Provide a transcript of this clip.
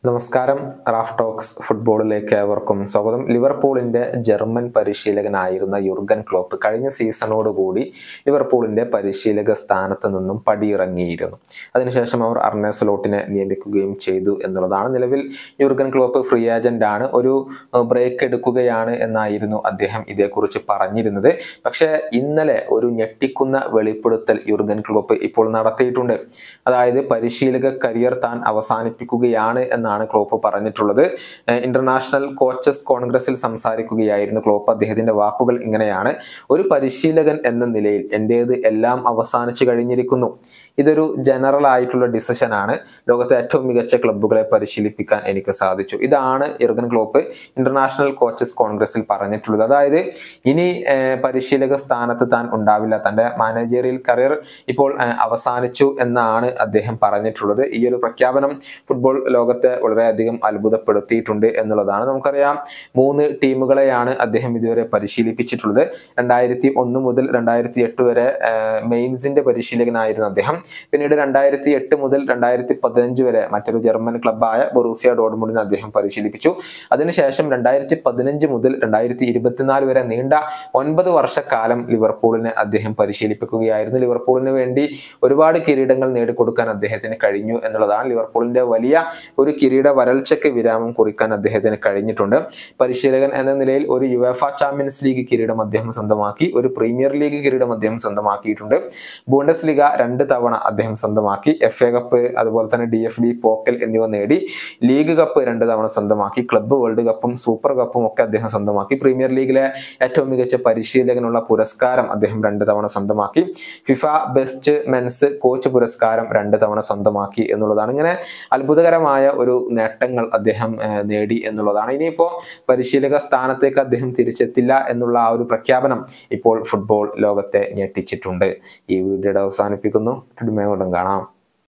നമസ്കാരം Raf talks ഫുട്ബോളിലേക്ക് ഏവർക്കും സ്വാഗതം ലിവർപൂളിന്റെ ജർമ്മൻ പരിശീലകനായിരുന്ന യുർഗൻ ക്ലോപ്പ് കഴിഞ്ഞ സീസണോടുകൂടി ലിവർപൂളിന്റെ പരിശീലക സ്ഥാനത്ത് നിന്നും പടിയിറങ്ങിയിരുന്നു അതിനുശേഷം അവർ അർണെ സ്ലോട്ടിനെ നിയമിക്കുകയും ചെയ്തു എന്നുള്ളതാണ് നിലവിൽ യുർഗൻ ക്ലോപ്പ് ഫ്രീ ഏജന്റ് ആണ് ഒരു ബ്രേക്ക് എടുക്കുകയാണ് എന്നായിരുന്നു അദ്ദേഹം ഇതേക്കുറിച്ച് പറഞ്ഞിരുന്നത് പക്ഷേ ഇന്നലെ ഒരു ഞെട്ടിക്കുന്ന വെളിപ്പെടുത്തൽ യുർഗൻ ക്ലോപ്പ് ഇപ്പോൾ നടത്തിയിട്ടുണ്ട് അതായത് പരിശീലക കരിയർ താൻ അവസാനിപ്പിക്കുകയാണ് എന്നാണ് ക്ലോപ്പ് പറഞ്ഞിട്ടുള്ളത് ഏഹ് ഇന്റർനാഷണൽ കോച്ചസ് കോൺഗ്രസിൽ സംസാരിക്കുകയായിരുന്നു ക്ലോപ്പ് അദ്ദേഹത്തിന്റെ വാക്കുകൾ ഇങ്ങനെയാണ് ഒരു പരിശീലകൻ എന്ന നിലയിൽ എൻ്റേത് എല്ലാം അവസാനിച്ചു കഴിഞ്ഞിരിക്കുന്നു ഇതൊരു ജനറൽ ആയിട്ടുള്ള ഡിസിഷൻ ആണ് ലോകത്തെ ഏറ്റവും മികച്ച ക്ലബ്ബുകളെ പരിശീലിപ്പിക്കാൻ എനിക്ക് സാധിച്ചു ഇതാണ് ഇർഗൻ ക്ലോപ്പ് ഇന്റർനാഷണൽ കോച്ചസ് കോൺഗ്രസിൽ പറഞ്ഞിട്ടുള്ളത് അതായത് ഇനി ഏഹ് പരിശീലക സ്ഥാനത്ത് താൻ ഉണ്ടാവില്ല തന്റെ മാനേജറിയൽ കരിയർ ഇപ്പോൾ ഏഹ് അവസാനിച്ചു എന്നാണ് അദ്ദേഹം പറഞ്ഞിട്ടുള്ളത് ഈ ഒരു പ്രഖ്യാപനം ഫുട്ബോൾ ലോകത്തെ വളരെയധികം അത്ഭുതപ്പെടുത്തിയിട്ടുണ്ട് എന്നുള്ളതാണ് നമുക്കറിയാം മൂന്ന് ടീമുകളെയാണ് അദ്ദേഹം ഇതുവരെ പരിശീലിപ്പിച്ചിട്ടുള്ളത് രണ്ടായിരത്തി ഒന്ന് മുതൽ രണ്ടായിരത്തി എട്ട് വരെ ഏഹ് മെയിൻസിന്റെ പരിശീലകനായിരുന്നു അദ്ദേഹം പിന്നീട് രണ്ടായിരത്തി എട്ട് മുതൽ രണ്ടായിരത്തി പതിനഞ്ച് വരെ മറ്റൊരു ജർമ്മൻ ക്ലബ്ബായ ബൊറൂസിയ ഡോർമുണ്ടിനെ അദ്ദേഹം പരിശീലിപ്പിച്ചു അതിനുശേഷം രണ്ടായിരത്തി പതിനഞ്ച് മുതൽ രണ്ടായിരത്തി ഇരുപത്തിനാല് വരെ നീണ്ട ഒൻപത് വർഷക്കാലം ലിവർപൂളിനെ അദ്ദേഹം പരിശീലിപ്പിക്കുകയായിരുന്നു ലിവർപൂളിന് വേണ്ടി ഒരുപാട് കിരീടങ്ങൾ നേടിക്കൊടുക്കാൻ അദ്ദേഹത്തിന് കഴിഞ്ഞു എന്നുള്ളതാണ് ലിവർപൂളിന്റെ വലിയ ഒരു കിരീട വരൾച്ചയ്ക്ക് വിരാമം കുറിക്കാൻ അദ്ദേഹത്തിന് കഴിഞ്ഞിട്ടുണ്ട് പരിശീലകൻ എന്ന നിലയിൽ ഒരു യുവേഫ ചാമ്പ്യൻസ് ലീഗ് കിരീടം അദ്ദേഹം സ്വന്തമാക്കി ഒരു പ്രീമിയർ ലീഗ് കിരീടം അദ്ദേഹം സ്വന്തമാക്കിയിട്ടുണ്ട് ബൂണ്ടസ് ലീഗ രണ്ട് തവണ അദ്ദേഹം സ്വന്തമാക്കി എഫ് എ കപ്പ് അതുപോലെ തന്നെ ഡി എഫ് ബി പോക്കൽ എന്നിവ നേടി ലീഗ് കപ്പ് രണ്ട് തവണ സ്വന്തമാക്കി ക്ലബ്ബ് വേൾഡ് കപ്പും സൂപ്പർ കപ്പും ഒക്കെ അദ്ദേഹം സ്വന്തമാക്കി പ്രീമിയർ ലീഗിലെ ഏറ്റവും മികച്ച പരിശീലകനുള്ള പുരസ്കാരം അദ്ദേഹം രണ്ട് തവണ സ്വന്തമാക്കി ഫിഫ ബെസ്റ്റ് മെൻസ് കോച്ച് പുരസ്കാരം രണ്ട് തവണ സ്വന്തമാക്കി എന്നുള്ളതാണ് ഇങ്ങനെ അത്ഭുതകരമായ ഒരു നേട്ടങ്ങൾ അദ്ദേഹം ഏഹ്, നേടി എന്നുള്ളതാണ് ഇനിയിപ്പോൾ പരിശീലക സ്ഥാനത്തേക്ക് അദ്ദേഹം തിരിച്ചെത്തില്ല എന്നുള്ള ആ ഒരു പ്രഖ്യാപനം ഇപ്പോൾ ഫുട്ബോൾ ലോകത്തെ ഞെട്ടിച്ചിട്ടുണ്ട് ഈ വീഡിയോയുടെ അവസാനിപ്പിക്കുന്നു വീണ്ടും കാണാം